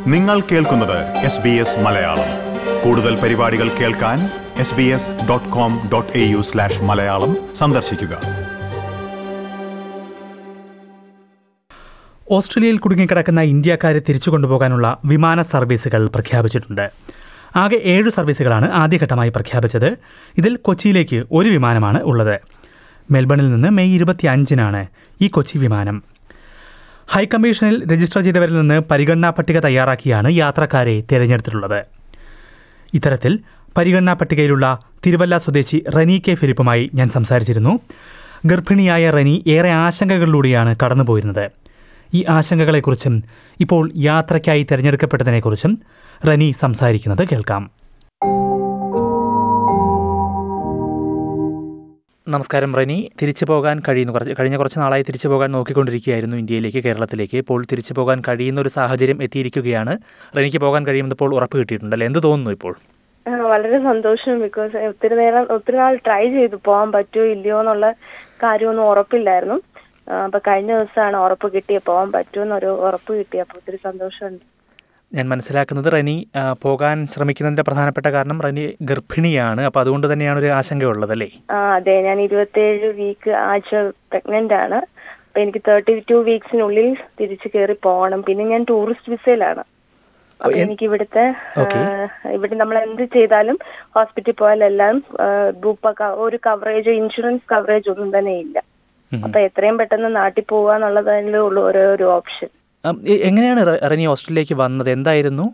നിങ്ങൾ കേൾക്കുന്നത് S B S Malayalam കൂടുതൽ പരിപാടികൾ കേൾക്കാൻ S B S dot com dot A U slash Malayalam സന്ദർശിക്കുക ഓസ്ട്രേലിയയിൽ കുടുങ്ങിക്കിടക്കുന്ന ഇന്ത്യക്കാരെ തിരിച്ചു കൊണ്ടുപോകാനുള്ള വിമാന സർവീസുകൾ പ്രഖ്യാപിച്ചിട്ടുണ്ട് ആകെ ഏഴ് സർവീസുകളാണ് ആദ്യഘട്ടമായി പ്രഖ്യാപിച്ചത് ഇതിൽ കൊച്ചിയിലേക്ക് ഒരു വിമാനമാണ് ഉള്ളത് മെൽബണിൽ നിന്ന് മെയ് ഇരുപത്തി അഞ്ചിനാണ് ഈ കൊച്ചി വിമാനം ഹൈക്കമ്മീഷനിൽ രജിസ്റ്റർ ചെയ്തവരിൽ നിന്ന് പരിഗണനാ പട്ടിക തയ്യാറാക്കിയാണ് യാത്രക്കാരെ തിരഞ്ഞെടുത്തിട്ടുള്ളത് ഇത്തരത്തിൽ പരിഗണനാ പട്ടികയിലുള്ള തിരുവല്ല സ്വദേശി റനി കെ ഫിലിപ്പുമായി ഞാൻ സംസാരിച്ചിരുന്നു ഗർഭിണിയായ റനി ഏറെ ആശങ്കകളിലൂടെയാണ് കടന്നുപോയിരുന്നത് ഈ ആശങ്കകളെക്കുറിച്ചും ഇപ്പോൾ യാത്രയ്ക്കായി തിരഞ്ഞെടുക്കപ്പെട്ടതിനെക്കുറിച്ചും റനി സംസാരിക്കുന്നത് കേൾക്കാം നമസ്കാരം റനി തിരിച്ചു പോകാൻ കഴിയുന്നു കുറച്ച് കഴിഞ്ഞ കുറച്ച് നാളായി തിരിച്ചു പോകാൻ നോക്കിക്കൊണ്ടിരിക്കുകയായിരുന്നു ഇന്ത്യയിലേക്ക് കേരളത്തിലേക്ക് ഇപ്പോൾ തിരിച്ചു പോകാൻ കഴിയുന്ന ഒരു സാഹചര്യം എത്തിയിരിക്കുകയാണ് റനിക്ക് പോകാൻ കഴിയുമെന്ന് ഇപ്പോൾ ഉറപ്പ് കിട്ടിയിട്ടുണ്ടല്ലോ എന്ത് തോന്നുന്നു ഇപ്പോൾ ആ, വളരെ സന്തോഷം ബിക്കോസ് ഒത്തിരി നേരം ഒത്തിരി നാൾ ട്രൈ ചെയ്തു പോകാൻ പറ്റുമോ ഇല്ലയോ എന്നുള്ള കാര്യമൊന്നും ഉറപ്പില്ലായിരുന്നു ആ, അപ്പൊ കഴിഞ്ഞ ദിവസമാണ് ഉറപ്പ് കിട്ടിയ പോകാൻ പറ്റുമെന്നൊരു ഉറപ്പ് കിട്ടി അപ്പൊ ഒത്തിരി സന്തോഷമുണ്ട് ഞാൻ മനസ്സിലാക്കുന്നത് റനി ആ, പോകാൻ ശ്രമിക്കുന്നതിൻ്റെ പ്രധാനപ്പെട്ട കാരണം റനി ഗർഭിണിയാണ് അപ്പോൾ അതുകൊണ്ട് തന്നെയാണ് ഒരു ആശങ്കയുള്ളത് അല്ലേ ആ അതെ ഞാൻ ഇരുപത്തേഴ് വീക്ക് ആഴ്ച പ്രഗ്നന്റ് ആണ് അപ്പൊ എനിക്ക് തേർട്ടി ടു വീക്സിനുള്ളിൽ തിരിച്ചു കയറി പോകണം പിന്നെ ഞാൻ ടൂറിസ്റ്റ് വിസയിലാണ് അപ്പൊ എനിക്ക് ഇവിടുത്തെ ഇവിടെ നമ്മൾ എന്ത് ചെയ്താലും ഹോസ്പിറ്റലിൽ പോയാലെല്ലാം ഗ്രൂപ്പ് ഒരു കവറേജ് ഇൻഷുറൻസ് കവറേജ് ഒന്നും തന്നെ ഇല്ല അപ്പൊ എത്രയും പെട്ടെന്ന് നാട്ടിൽ പോവുക എന്നുള്ളതല്ലേ ഉള്ളൂ ഓരോ ഒരു ഓപ്ഷൻ ഉം, എ- എങ്ങനെയാണ് റെ- റനി ഓസ്ട്രേലിയയിലേക്ക് വന്നത് എന്തായിരുന്നു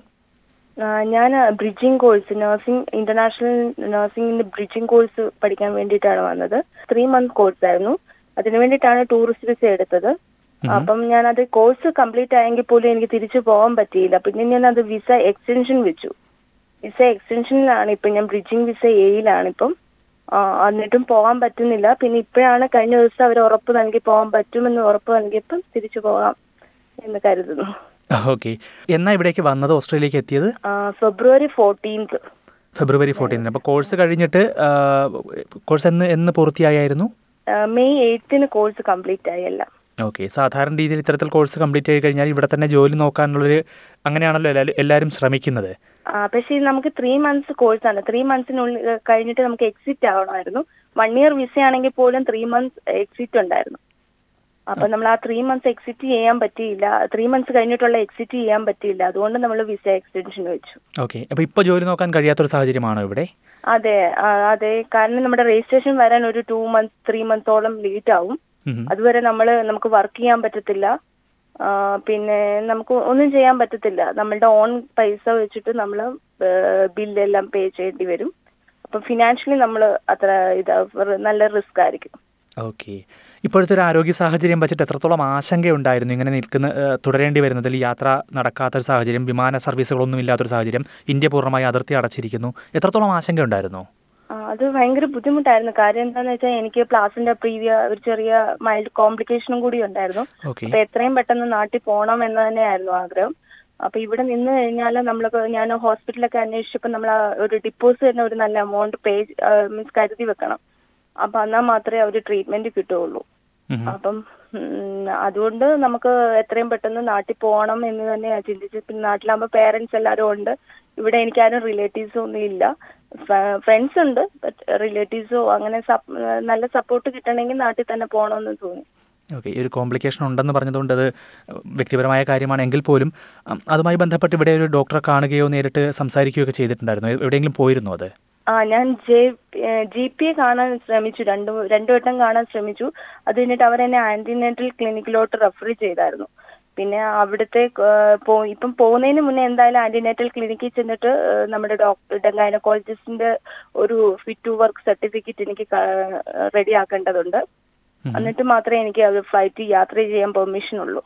ഞാൻ ബ്രിഡ്ജിങ് കോഴ്സ് നഴ്സിംഗ് ഇന്റർനാഷണൽ നഴ്സിംഗിന്റെ ബ്രിഡ്ജിങ് കോഴ്സ് പഠിക്കാൻ വേണ്ടിയിട്ടാണ് വന്നത് ത്രീ മന്ത് കോഴ്സ് ആയിരുന്നു അതിനു വേണ്ടിയിട്ടാണ് ടൂറിസ്റ്റ് വിസ എടുത്തത് അപ്പം ഞാൻ അത് കോഴ്സ് കംപ്ലീറ്റ് ആയെങ്കിൽ പോലും എനിക്ക് തിരിച്ചു പോകാൻ പറ്റിയില്ല പിന്നെ ഞാൻ അത് വിസ എക്സ്റ്റൻഷൻ വെച്ചു വിസ എക്സ്റ്റൻഷനിലാണ് ഇപ്പൊ ഞാൻ ബ്രിഡ്ജിങ് വിസ എയിലാണ് ഇപ്പം ആ, എന്നിട്ടും പോകാൻ പറ്റുന്നില്ല പിന്നെ ഇപ്പോഴാണ് കഴിഞ്ഞ ദിവസം അവർ ഉറപ്പ് നൽകി പോകാൻ പറ്റുമെന്ന് ഉറപ്പ് നൽകിയപ്പം തിരിച്ചു പോകാം എന്ന് കരുതുന്നു ഓക്കെ എന്നാ ഇവിടേക്ക് വന്നത് ഓസ്ട്രേലിയയിലേക്ക് എത്തിയത് ആ, ഫെബ്രുവരി ഫോർട്ടീൻത്ത് ഫെബ്രുവരി ഫോർട്ടീനിന് അപ്പോൾ കോഴ്സ് കഴിഞ്ഞിട്ട് ആ, കോഴ്സ് എന്ന് എന്ന് പൂർത്തിയായിരുന്നു മെയ് എയ്ത്തിന് കോഴ്സ് കംപ്ലീറ്റ് ആയി എല്ലാം ഓക്കെ സാധാരണ രീതിയിൽ ഇത്തരത്തിൽ കോഴ്സ് കംപ്ലീറ്റ് ആയി കഴിഞ്ഞാൽ ഇവിടെ തന്നെ ജോലി നോക്കാനുള്ളൊരു അങ്ങനെയാണല്ലോ എല്ലാവരും എല്ലാവരും ശ്രമിക്കുന്നത് ആ, പക്ഷേ ഇത് നമുക്ക് ത്രീ മന്ത്സ് കോഴ്സാണ് ത്രീ മന്ത്സിനുള്ളിൽ ഏഹ്, കഴിഞ്ഞിട്ട് നമുക്ക് എക്സിറ്റ് ആവണമായിരുന്നു വൺ ഇയർ വിസ ആണെങ്കിൽ പോലും ത്രീ മന്ത്സ് എക്സിറ്റ് ഉണ്ടായിരുന്നു അപ്പൊ നമ്മൾ ആ ത്രീ മന്ത്സ് എക്സിറ്റ് ചെയ്യാൻ പറ്റിയില്ല ത്രീ മന്ത്സ് കഴിഞ്ഞിട്ടുള്ള എക്സിറ്റ് ചെയ്യാൻ പറ്റിയില്ല അതുകൊണ്ട് നമ്മൾ വിസ എക്സ്റ്റൻഷൻ വെച്ചു ഓക്കെ അപ്പോൾ ഇപ്പോൾ ജോലി നോക്കാൻ കഴിയാത്തൊരു സാഹചര്യമാണോ ഇവിടെ അതെ ആ, അതെ കാരണം നമ്മുടെ രജിസ്ട്രേഷൻ വരാൻ ഒരു ടു മന്ത്സ് ത്രീ മന്തോളം ലേറ്റ് ആവും ഉം. അതുവരെ നമ്മൾ നമുക്ക് വർക്ക് ചെയ്യാൻ പറ്റത്തില്ല ആ, പിന്നെ നമുക്ക് ഒന്നും ചെയ്യാൻ പറ്റത്തില്ല നമ്മളുടെ ഓൺ പൈസ വെച്ചിട്ട് നമ്മൾ ബില്ലെല്ലാം പേ ചെയ്യേണ്ടി വരും അപ്പൊ ഫിനാൻഷ്യലി നമ്മൾ അത്ര ഇത് നല്ല റിസ്ക് ആയിരിക്കും ഓക്കെ ഇപ്പോഴത്തെ ഒരു ആരോഗ്യ സാഹചര്യം വെച്ചിട്ട് എത്രത്തോളം ആശങ്കയുണ്ടായിരുന്നു ഇങ്ങനെ നിൽക്കുന്ന ഏഹ്, തുടരേണ്ടി വരുന്നതിൽ യാത്ര നടക്കാത്തൊരു സാഹചര്യം വിമാന സർവീസുകളൊന്നും ഇല്ലാത്തൊരു സാഹചര്യം ഇന്ത്യ പൂർണ്ണമായി അതിർത്തി അടച്ചിരിക്കുന്നു എത്രത്തോളം ആശങ്കയുണ്ടായിരുന്നു ആ, അത് ഭയങ്കര ബുദ്ധിമുട്ടായിരുന്നു കാര്യം എന്താന്ന് വെച്ചാൽ എനിക്ക് പ്ലാസിന്റെ പ്രീവിയ ഒരു ചെറിയ മൈൽഡ് കോംപ്ലിക്കേഷനും കൂടി ഉണ്ടായിരുന്നു ഓക്കെ അപ്പൊ എത്രയും പെട്ടെന്ന് നാട്ടിൽ പോകണം എന്ന് തന്നെയായിരുന്നു ആഗ്രഹം അപ്പൊ ഇവിടെ നിന്ന് കഴിഞ്ഞാൽ നമ്മൾ ഞാൻ ഹോസ്പിറ്റലൊക്കെ അന്വേഷിച്ചപ്പോൾ നമ്മൾ ഒരു ഡിപ്പോസ് തന്നെ ഒരു നല്ല എമൗണ്ട് പേ മീൻസ് കരുതി വെക്കണം അപ്പൊ എന്നാൽ മാത്രമേ അവർ ട്രീറ്റ്മെന്റ് കിട്ടുകയുള്ളൂ അപ്പം ഉം, അതുകൊണ്ട് നമുക്ക് എത്രയും പെട്ടെന്ന് നാട്ടിൽ പോകണം എന്ന് തന്നെ ചിന്തിച്ചു പിന്നെ നാട്ടിലാകുമ്പോൾ പേരൻസ് എല്ലാവരും ഉണ്ട് ഇവിടെ എനിക്കാരും റിലേറ്റീവ്സോ ഒന്നും ഇല്ല ഫ്രണ്ട്സ് ഉണ്ട് ബട്ട് റിലേറ്റീവ്സോ അങ്ങനെ സപ്- നല്ല സപ്പോർട്ട് കിട്ടണമെങ്കിൽ നാട്ടിൽ തന്നെ പോകണമെന്ന് തോന്നി ഓക്കെ ഈ ഒരു കോംപ്ലിക്കേഷൻ ഉണ്ടെന്ന് പറഞ്ഞതുകൊണ്ട് അത് വ്യക്തിപരമായ കാര്യമാണ് എങ്കിൽ പോലും ഉം, അതുമായി ബന്ധപ്പെട്ട് ഇവിടെ ഒരു ഡോക്ടറെ കാണുകയോ നേരിട്ട് സംസാരിക്കുകയോ ഒക്കെ ചെയ്തിട്ടുണ്ടായിരുന്നു എവിടെയെങ്കിലും പോയിരുന്നോ അത് ആ ഞാൻ ജെ ജി പി എ കാണാൻ ശ്രമിച്ചു രണ്ടു രണ്ടു വട്ടം കാണാൻ ശ്രമിച്ചു അത് കഴിഞ്ഞിട്ട് അവർ എന്നെ ആന്റിനേറ്റൽ ക്ലിനിക്കിലോട്ട് റെഫർ ചെയ്തായിരുന്നു പിന്നെ അവിടുത്തെ ആ, പോ- ഇപ്പം പോകുന്നതിന് മുന്നേ എന്തായാലും ആന്റിനേറ്റൽ ക്ലിനിക്കിൽ ചെന്നിട്ട് ആ, നമ്മുടെ ഡോക്ടർ ഗൈനക്കോളജിസ്റ്റിന്റെ ഒരു ഫിറ്റ് ടു വർക്ക് സർട്ടിഫിക്കറ്റ് എനിക്ക് റെഡി ആക്കേണ്ടതുണ്ട് എന്നിട്ട് മാത്രമേ എനിക്ക് അത് ഫ്ലൈറ്റ് യാത്ര ചെയ്യാൻ പെർമിഷൻ ഉള്ളൂ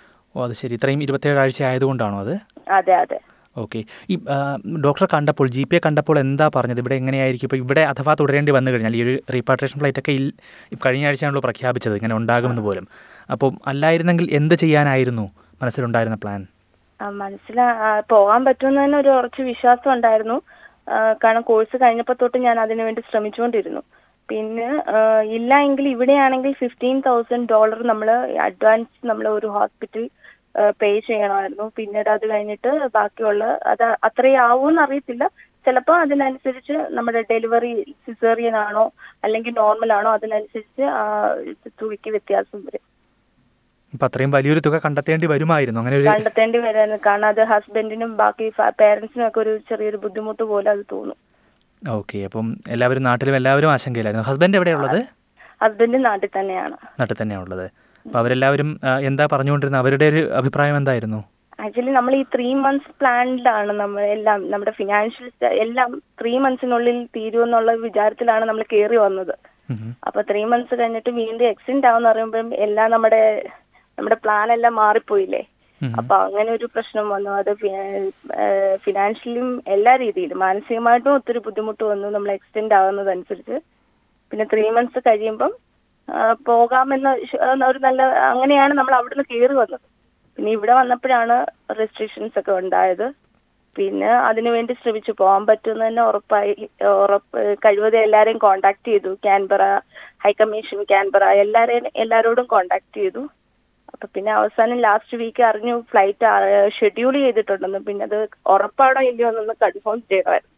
ഓ അത് ശരി ഇത്രയും ഇരുപത്തേഴ് ആഴ്ച ആയതുകൊണ്ടാണോ അത് അതെ അതെ ഓക്കെ ഈ ആ, ഡോക്ടറെ കണ്ടപ്പോൾ ജി പി എ കണ്ടപ്പോൾ എന്താ പറഞ്ഞത് ഇവിടെ എങ്ങനെയായിരിക്കും ഇപ്പോൾ ഇവിടെ അഥവാ തുടരേണ്ടി വന്നു കഴിഞ്ഞാൽ ഈ ഒരു റീപാട്രേഷൻ ഫ്ലൈറ്റ് ഒക്കെ ഇൽ- കഴിഞ്ഞ ആഴ്ചയാണല്ലോ പ്രഖ്യാപിച്ചത് ഇങ്ങനെ ഉണ്ടാകുമെന്ന് പോലും അപ്പം അല്ലായിരുന്നെങ്കിൽ എന്ത് ചെയ്യാനായിരുന്നു മനസ്സിലുണ്ടായിരുന്ന പ്ലാൻ ആ, മനസ്സിലാ ആ, പോകാൻ പറ്റുമെന്ന് തന്നെ ഒരു ഉറച്ച വിശ്വാസം ഉണ്ടായിരുന്നു ആ, കാരണം കോഴ്സ് കഴിഞ്ഞപ്പോൾ തൊട്ട് ഞാൻ അതിനുവേണ്ടി ശ്രമിച്ചുകൊണ്ടിരുന്നു പിന്നെ ആ, ഇല്ല എങ്കിൽ ഇവിടെയാണെങ്കിൽ ഫിഫ്റ്റീൻ തൗസൻഡ് ഡോളർ നമ്മൾ അഡ്വാൻസ് നമ്മൾ ഒരു ഹോസ്പിറ്റൽ പേ ചെയ്യണമായിരുന്നു പിന്നീട് അത് കഴിഞ്ഞിട്ട് ബാക്കിയുള്ള അത് അത്രയും ആവുമെന്ന് അറിയത്തില്ല ചിലപ്പോൾ അതിനനുസരിച്ച് നമ്മുടെ ഡെലിവറി സിസേറിയൻ ആണോ അല്ലെങ്കിൽ നോർമൽ ആണോ അതിനനുസരിച്ച് ആ തുകയ്ക്ക് വ്യത്യാസം വരും അപ്പൊ അത്രയും വലിയൊരു തുക കണ്ടെത്തേണ്ടി വരുമായിരുന്നു അങ്ങനെ ഒരു കണ്ടെത്തേണ്ടി വരാൻ കാരണം അത് ഹസ്ബൻഡിനും ബാക്കി പേരൻസിനും ഒക്കെ ഒരു ചെറിയൊരു ബുദ്ധിമുട്ട് പോലെ അത് തോന്നും ഓക്കെ അപ്പം എല്ലാവരും നാട്ടിലും എല്ലാവരും ആശങ്കയിലായിരുന്നു ഹസ്ബൻഡ് എവിടെയുള്ളത് ഹസ്ബൻഡ് നാട്ടിൽ തന്നെയാണ് നാട്ടിൽ തന്നെയാണ് ഉള്ളത് അപ്പോൾ അവരെല്ലാവരും ആ, എന്താ പറഞ്ഞുകൊണ്ടിരുന്നത് അവരുടെ ഒരു അഭിപ്രായം എന്തായിരുന്നു ആക്ച്വലി നമ്മൾ ഈ ത്രീ മന്ത്സ് പ്ലാനിലാണ് നമ്മൾ എല്ലാം നമ്മുടെ ഫിനാൻഷ്യൽ എല്ലാം ത്രീ മന്ത്സിനുള്ളിൽ തീരുമെന്നുള്ള വിചാരത്തിലാണ് നമ്മൾ കയറി വന്നത് ഉം. അപ്പൊ ത്രീ മന്ത്സ് കഴിഞ്ഞിട്ട് വീണ്ടും എക്സ്റ്റെൻഡ് ആവുന്ന പറയുമ്പോഴും എല്ലാം നമ്മുടെ നമ്മുടെ പ്ലാൻ എല്ലാം മാറിപ്പോയില്ലേ ഉം. അപ്പൊ അങ്ങനെ ഒരു പ്രശ്നം വന്നു അത് ഫിനാൻഷ്യലിയും എല്ലാ രീതിയിലും മാനസികമായിട്ടും ഒത്തിരി ബുദ്ധിമുട്ട് വന്നു നമ്മൾ എക്സ്റ്റെൻഡ് ആവുന്നതനുസരിച്ച് പിന്നെ ത്രീ മന്ത്സ് കഴിയുമ്പം ആ, പോകാമെന്ന ശ- ഒരു നല്ല അങ്ങനെയാണ് നമ്മൾ അവിടുന്ന് കയറി വന്നത് പിന്നെ ഇവിടെ വന്നപ്പോഴാണ് റെസ്ട്രിക്ഷൻസ് ഒക്കെ ഉണ്ടായത് പിന്നെ അതിനുവേണ്ടി ശ്രമിച്ചു പോകാൻ പറ്റുമെന്ന് തന്നെ ഉറപ്പായി ഉറപ്പ് കഴിവതും എല്ലാരെയും കോണ്ടാക്ട് ചെയ്തു ക്യാൻബറ ഹൈക്കമ്മീഷൻ ക്യാൻബറ എല്ലാരെയും എല്ലാരോടും കോണ്ടാക്ട് ചെയ്തു അപ്പൊ പിന്നെ അവസാനം ലാസ്റ്റ് വീക്ക് അറിഞ്ഞു ഫ്ലൈറ്റ് ഷെഡ്യൂൾ ചെയ്തിട്ടുണ്ടെന്ന് പിന്നെ അത് ഉറപ്പാണോ ഇല്ലയോ എന്നൊന്ന് കൺഫേം ചെയ്യണമായിരുന്നു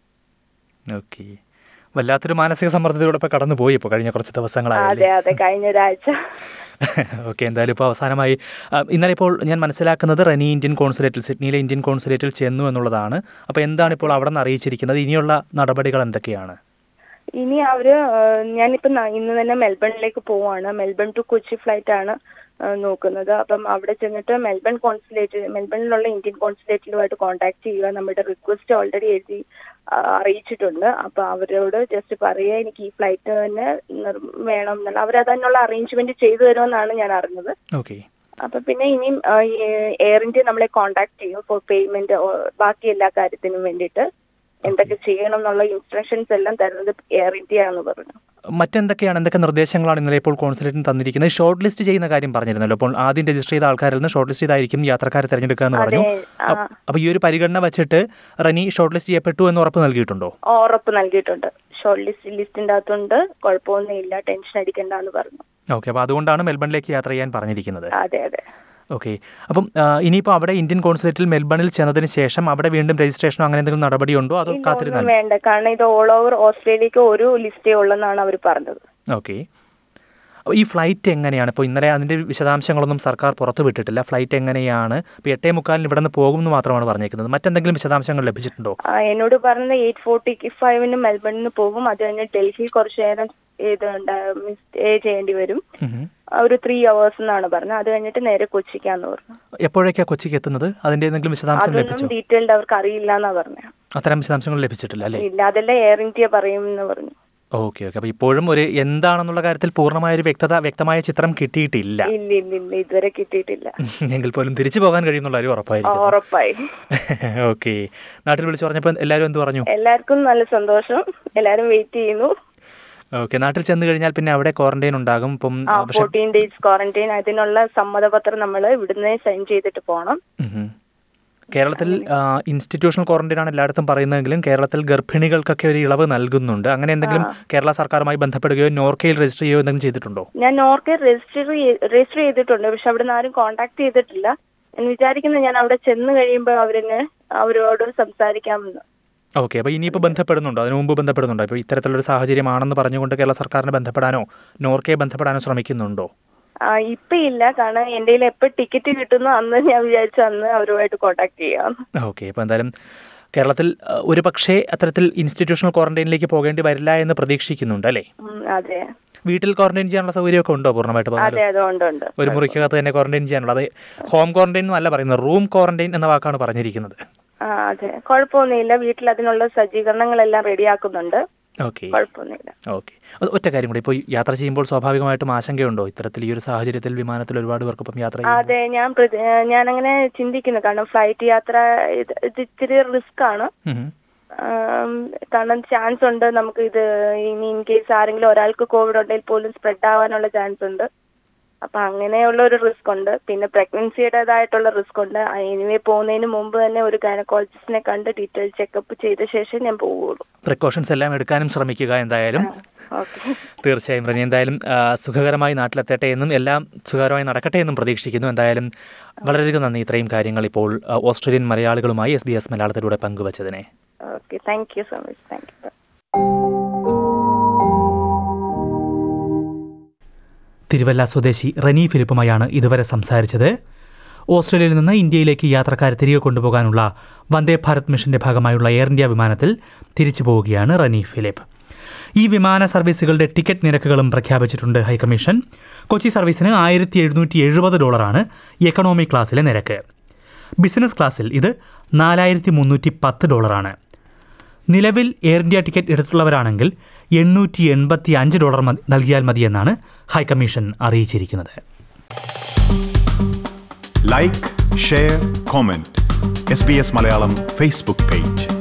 ഓക്കെ വല്ലാത്തൊരു മാനസിക സമ്മർദ്ദത്തിലൂടെ ഇപ്പോൾ കടന്നു പോയി ഇപ്പോൾ കഴിഞ്ഞ കുറച്ച് ദിവസങ്ങളായല്ലേ അതെ അതെ കഴിഞ്ഞ ഒരാഴ്ച ഓക്കെ എന്തായാലും ഇപ്പോൾ അവസാനമായി ആ, ഇന്നലെ ഇപ്പോൾ ഞാൻ മനസ്സിലാക്കുന്നത് റെനി ഇന്ത്യൻ കോൺസുലേറ്റിൽ സിഡ്നിയിലെ ഇന്ത്യൻ കോൺസുലേറ്റിൽ ചെന്നു എന്നുള്ളതാണ് അപ്പോൾ എന്താണ് ഇപ്പോൾ അവിടെ നിന്ന് അറിയിച്ചിരിക്കുന്നത് ഇനിയുള്ള നടപടികൾ എന്തൊക്കെയാണ് ഇനി അവര് ഏഹ്, ഞാനിപ്പോ ന- ഇന്ന് തന്നെ മെൽബണിലേക്ക് പോവാണ് മെൽബൺ ടു കൊച്ചി ഫ്ലൈറ്റ് ആണ് ഏഹ്, നോക്കുന്നത് അപ്പം അവിടെ ചെന്നിട്ട് മെൽബൺ കോൺസുലേറ്റ് മെൽബണിലുള്ള ഇന്ത്യൻ കോൺസുലേറ്റിലുമായിട്ട് കോൺടാക്ട് ചെയ്യുക നമ്മുടെ റിക്വസ്റ്റ് ഓൾറെഡി എഴുതി ആ, അറിയിച്ചിട്ടുണ്ട് അപ്പൊ അവരോട് ജസ്റ്റ് പറയുക എനിക്ക് ഈ ഫ്ലൈറ്റ് തന്നെ നിർ- വേണം എന്നുള്ള അവരതിനുള്ള അറേഞ്ച്മെന്റ് ചെയ്തു തരുമെന്നാണ് ഞാൻ അറിഞ്ഞത് ഓക്കെ അപ്പൊ പിന്നെ ഇനിയും ആ, ഈ എയർ ഇന്ത്യ നമ്മളെ കോണ്ടാക്ട് ചെയ്യും ഫോർ പേയ്മെന്റ് ബാക്കി എല്ലാ കാര്യത്തിനും വേണ്ടിയിട്ട് എന്തൊക്കെ ചെയ്യണം എന്നുള്ള ഇൻസ്ട്രക്ഷൻസ് എല്ലാം തരുന്നത് എയർ ഇന്ത്യ എന്ന് പറഞ്ഞു മറ്റെന്തൊക്കെയാണ് എന്തൊക്കെ നിർദ്ദേശങ്ങളാണ് ഇന്നലെ ഇപ്പോൾ കോൺസുലേറ്റിന് തന്നിരിക്കുന്നത് ഷോർട്ട് ലിസ്റ്റ് ചെയ്യുന്ന കാര്യം പറഞ്ഞിരുന്നല്ലോ അപ്പോൾ ആദ്യം രജിസ്റ്റർ ചെയ്ത ആൾക്കാരിൽ നിന്ന് ഷോർട്ട് ലിസ്റ്റ് ചെയ്തായിരിക്കും യാത്രക്കാരെ തിരഞ്ഞെടുക്കുക എന്ന് പറഞ്ഞു അതെ, ആ. അപ്പ- അപ്പോൾ ഈ ഒരു പരിഗണന വെച്ചിട്ട് റനി ഷോർട്ട് ലിസ്റ്റ് ചെയ്യപ്പെട്ടു എന്ന് ഉറപ്പ് നൽകിയിട്ടുണ്ടോ ഉറപ്പ് നൽകിയിട്ടുണ്ട് ഷോർട്ട് ലിസ്റ്റ് ലിസ്റ്റിന്റെ അകത്തുണ്ട് കുഴപ്പമൊന്നുമില്ല ടെൻഷൻ അടിക്കണ്ട എന്ന് പറഞ്ഞു ഓക്കെ അപ്പോൾ അതുകൊണ്ടാണ് മെൽബണിലേക്ക് യാത്ര ചെയ്യാൻ പറഞ്ഞിരിക്കുന്നത് അതെ അതെ ഓക്കെ അപ്പം ആ, ഇനിയിപ്പോൾ അവിടെ ഇന്ത്യൻ കോൺസുലേറ്റിൽ മെൽബണിൽ ചെന്നതിന് ശേഷം അവിടെ വീണ്ടും രജിസ്ട്രേഷനോ അങ്ങനെ എന്തെങ്കിലും നടപടിയുണ്ടോ അതോ ഇല്ല, കാത്തിരുന്നാൽ ഒന്നും വേണ്ട കാരണം ഇത് ഓൾ ഓവർ ഓസ്ട്രേലിയക്ക് ഒരു ലിസ്റ്റേ ഉള്ളെന്നാണ് അവർ പറഞ്ഞത് ഓക്കെ അപ്പോൾ ഈ ഫ്ലൈറ്റ് എങ്ങനെയാണ് ഇപ്പോൾ ഇന്നലെ അതിൻ്റെ വിശദാംശങ്ങളൊന്നും സർക്കാർ പുറത്തു വിട്ടിട്ടില്ല ഫ്ലൈറ്റ് എങ്ങനെയാണ് ഇപ്പോൾ എട്ടേ മുക്കാലിന് ഇവിടെ നിന്ന് പോകുമെന്ന് മാത്രമാണ് പറഞ്ഞേക്കുന്നത് മറ്റെന്തെങ്കിലും വിശദാംശങ്ങൾ ലഭിച്ചിട്ടുണ്ടോ ആ, എന്നോട് പറഞ്ഞത് എയ്റ്റ് ഫോർട്ടി ഫൈവിന് മെൽബണിന് പോകും അത് കഴിഞ്ഞ് ഡൽഹി കുറച്ചു നേരം ഇത് സ്റ്റേ ചെയ്യേണ്ടി വരും ഉം. ആ, ഒരു ത്രീ അവേഴ്സ് എന്നാണ് പറഞ്ഞത് അത് കഴിഞ്ഞിട്ട് നേരെ കൊച്ചിക്കാന്ന് പറഞ്ഞു എപ്പോഴേക്കാണ് കൊച്ചിക്ക് എത്തുന്നത് അതിൻ്റെ എന്തെങ്കിലും വിശദാംശം ലഭിച്ചോ അതൊന്നും ഡീറ്റെയിൽഡ് അവർക്ക് അറിയില്ല എന്നാ പറഞ്ഞത് അത്തരം വിശദാംശങ്ങൾ ലഭിച്ചിട്ടില്ല അല്ലേ ഇല്ല അതെല്ലാം എയർ ഇന്ത്യ പറയും എന്ന് പറഞ്ഞു ഓക്കെ ഓക്കെ അപ്പോൾ ഇപ്പോഴും ഒരു എന്താണെന്നുള്ള കാര്യത്തിൽ പൂർണ്ണമായ ഒരു വ്യക്തത വ്യക്തമായ ചിത്രം കിട്ടിയിട്ടില്ല ഇല്ല ഇല്ല ഇല്ല ഇതുവരെ കിട്ടിയിട്ടില്ല എങ്കിൽ പോലും തിരിച്ചു പോകാൻ കഴിയുന്നുള്ള കാര്യം ആ, ഉറപ്പായിരിക്കും ഉറപ്പായി ഓക്കെ നാട്ടിൽ വിളിച്ചു പറഞ്ഞപ്പോൾ എല്ലാവരും എന്ത് പറഞ്ഞു എല്ലാവർക്കും നല്ല സന്തോഷം എല്ലാരും വെയിറ്റ് ചെയ്യുന്നു ഓക്കെ നാട്ടിൽ ചെന്ന് കഴിഞ്ഞാൽ പിന്നെ അവിടെ ക്വാറന്റൈൻ ഉണ്ടാകും ഇപ്പം ആ പക്ഷെ ഫോർട്ടീൻ ഡേയ്സ് ക്വാറന്റൈൻ അതിനുള്ള സമ്മതപത്രം നമ്മൾ ഇവിടുന്ന് സൈൻ ചെയ്തിട്ട് പോകണം ഉം. കേരളത്തിൽ ഇൻസ്റ്റിറ്റ്യൂഷണൽ ക്വാറന്റൈൻ ആണ് എല്ലായിടത്തും പറയുന്നതെങ്കിലും കേരളത്തിൽ ഗർഭിണികൾക്കൊക്കെ ഒരു ഇളവ് നൽകുന്നുണ്ട് അങ്ങനെ എന്തെങ്കിലും കേരള സർക്കാരുമായി ബന്ധപ്പെടുകയോ നോർക്കയിൽ രജിസ്റ്റർ ചെയ്യുകയോ എന്തെങ്കിലും ചെയ്തിട്ടുണ്ടോ ഞാൻ നോർക്കെ രജിസ്റ്റർ രജിസ്റ്റർ ചെയ്തിട്ടുണ്ട് പക്ഷെ അവിടുന്ന് ആരും കോണ്ടാക്ട് ചെയ്തിട്ടില്ല ഞാൻ വിചാരിക്കുന്നത് ഞാൻ അവിടെ ചെന്ന് കഴിയുമ്പോൾ അവരെന്നെ അവരോട് സംസാരിക്കാമെന്ന് ഓക്കെ അപ്പോൾ ഇനിയിപ്പോൾ ബന്ധപ്പെടുന്നുണ്ടോ അതിനു മുമ്പ് ബന്ധപ്പെടുന്നുണ്ടോ ഇപ്പോൾ ഇത്തരത്തിലൊരു സാഹചര്യമാണെന്ന് പറഞ്ഞുകൊണ്ട് കേരള സർക്കാരിനെ ബന്ധപ്പെടാനോ നോർക്കയെ ബന്ധപ്പെടാനോ ശ്രമിക്കുന്നുണ്ടോ ആ ഇപ്പൊ ഇല്ല കാരണം എന്റെ കയ്യിൽ എപ്പോ ടിക്കറ്റ് കിട്ടുന്നു അന്ന് ഞാൻ വിചാരിച്ചു അന്ന് അവരുമായിട്ട് കോണ്ടാക്ട് ചെയ്യാം ഓക്കെ അപ്പോൾ എന്തായാലും കേരളത്തിൽ ആ, ഒരു പക്ഷേ അത്തരത്തിൽ ഇൻസ്റ്റിറ്റ്യൂഷണൽ ക്വാറന്റൈനിലേക്ക് പോകേണ്ടി വരില്ല എന്ന് പ്രതീക്ഷിക്കുന്നുണ്ട് അല്ലേ ഉം, അതെ വീട്ടിൽ ക്വാറന്റൈൻ ചെയ്യാനുള്ള സൗകര്യമൊക്കെ ഉണ്ടോ പൂർണ്ണമായിട്ട് അതെ പറഞ്ഞാൽ അതെ ഉണ്ട് ഉണ്ട് ഒരു മുറിക്കകത്ത് തന്നെ ക്വാറന്റൈൻ ചെയ്യാനുള്ള അത് ഹോം ക്വാറന്റൈൻ എന്നല്ല പറയുന്നത് റൂം ക്വാറന്റൈൻ എന്ന വാക്കാണ് പറഞ്ഞിരിക്കുന്നത് ആ അതെ കുഴപ്പമൊന്നുമില്ല വീട്ടിൽ അതിനുള്ള സജ്ജീകരണങ്ങളെല്ലാം റെഡിയാക്കുന്നുണ്ട് ഓക്കെ കുഴപ്പമൊന്നുമില്ല ഓക്കെ ഒറ്റ കാര്യം കൂടി ഇപ്പോൾ യാത്ര ചെയ്യുമ്പോൾ സ്വാഭാവികമായിട്ടും ആശങ്കയുണ്ടോ ഇത്തരത്തിൽ ഈ ഒരു സാഹചര്യത്തിൽ വിമാനത്തിൽ ഒരുപാട് പേർക്കൊപ്പം യാത്ര ചെയ്യുമ്പോൾ അതെ ഞാൻ പ്രതി- ഞാനങ്ങനെ ചിന്തിക്കുന്നു കാരണം ഫ്ലൈറ്റ് യാത്ര ഇത് ഇത് ഇത്തിരി റിസ്ക് ആണ് ഉം. ആം, കാരണം ചാൻസ് ഉണ്ട് നമുക്ക് ഇത് ഇനി ഇൻ കേസ് ആരെങ്കിലും ഒരാൾക്ക് കോവിഡ് ഉണ്ടെങ്കിൽ പോലും സ്പ്രെഡ് ആവാനുള്ള ചാൻസ് ഉണ്ട് അപ്പൊ അങ്ങനെയുള്ള ഒരു റിസ്ക് ഉണ്ട് പിന്നെ പ്രഗ്നൻസിയുടേതായിട്ടുള്ള റിസ്ക് ഉണ്ട് എനിവേ പോകുന്നതിന് മുമ്പ് തന്നെ ഒരു ഗൈനക്കോളജിസ്റ്റിനെ കണ്ട് ഡീറ്റെയിൽ ചെക്കപ്പ് ചെയ്ത ശേഷം ഞാൻ പോവുള്ളൂ പ്രിക്കോഷൻസ് എല്ലാം എടുക്കാനും ശ്രമിക്കുക എന്തായാലും ഓക്കെ തീർച്ചയായും റനി എന്തായാലും ആ, സുഖകരമായി നാട്ടിലെത്തട്ടെ എന്നും എല്ലാം സുഖകരമായി നടക്കട്ടെ എന്നും പ്രതീക്ഷിക്കുന്നു എന്തായാലും വളരെയധികം നന്ദി ഇത്രയും കാര്യങ്ങൾ ഇപ്പോൾ ആ, ഓസ്ട്രേലിയൻ മലയാളികളുമായി എസ് ബി എസ് മലയാളത്തിലൂടെ പങ്കുവച്ചതിനെ okay thank you so much thank you Thiruvalla സ്വദേശി റനി ഫിലിപ്പുമായാണ് ഇതുവരെ സംസാരിച്ചത് ഓസ്ട്രേലിയയിൽ നിന്ന് ഇന്ത്യയിലേക്ക് യാത്രക്കാരെ തിരികെ കൊണ്ടുപോകാനുള്ള വന്ദേ ഭാരത് മിഷന്റെ ഭാഗമായുള്ള എയർ ഇന്ത്യ വിമാനത്തിൽ തിരിച്ചു പോവുകയാണ് റനി ഫിലിപ്പ് ഈ വിമാന സർവീസുകളുടെ ടിക്കറ്റ് നിരക്കുകളും പ്രഖ്യാപിച്ചിട്ടുണ്ട് ഹൈക്കമ്മീഷൻ കൊച്ചി സർവീസിന് ആയിരത്തി എഴുന്നൂറ്റി എഴുപത് ഡോളറാണ് എക്കണോമി ക്ലാസ്സിലെ നിരക്ക് ബിസിനസ് ക്ലാസ്സിൽ ഇത് നാലായിരത്തി മുന്നൂറ്റി പത്ത് ഡോളറാണ് നിലവിൽ എയർ ഇന്ത്യ ടിക്കറ്റ് എടുത്തുള്ളവരാണെങ്കിൽ എണ്ണൂറ്റി എൺപത്തി അഞ്ച് ഡോളർ മതി- നൽകിയാൽ മതിയെന്നാണ് ഹൈക്കമ്മീഷൻ അറിയിച്ചിരിക്കുന്നത് like share comment S B S Malayalam Facebook page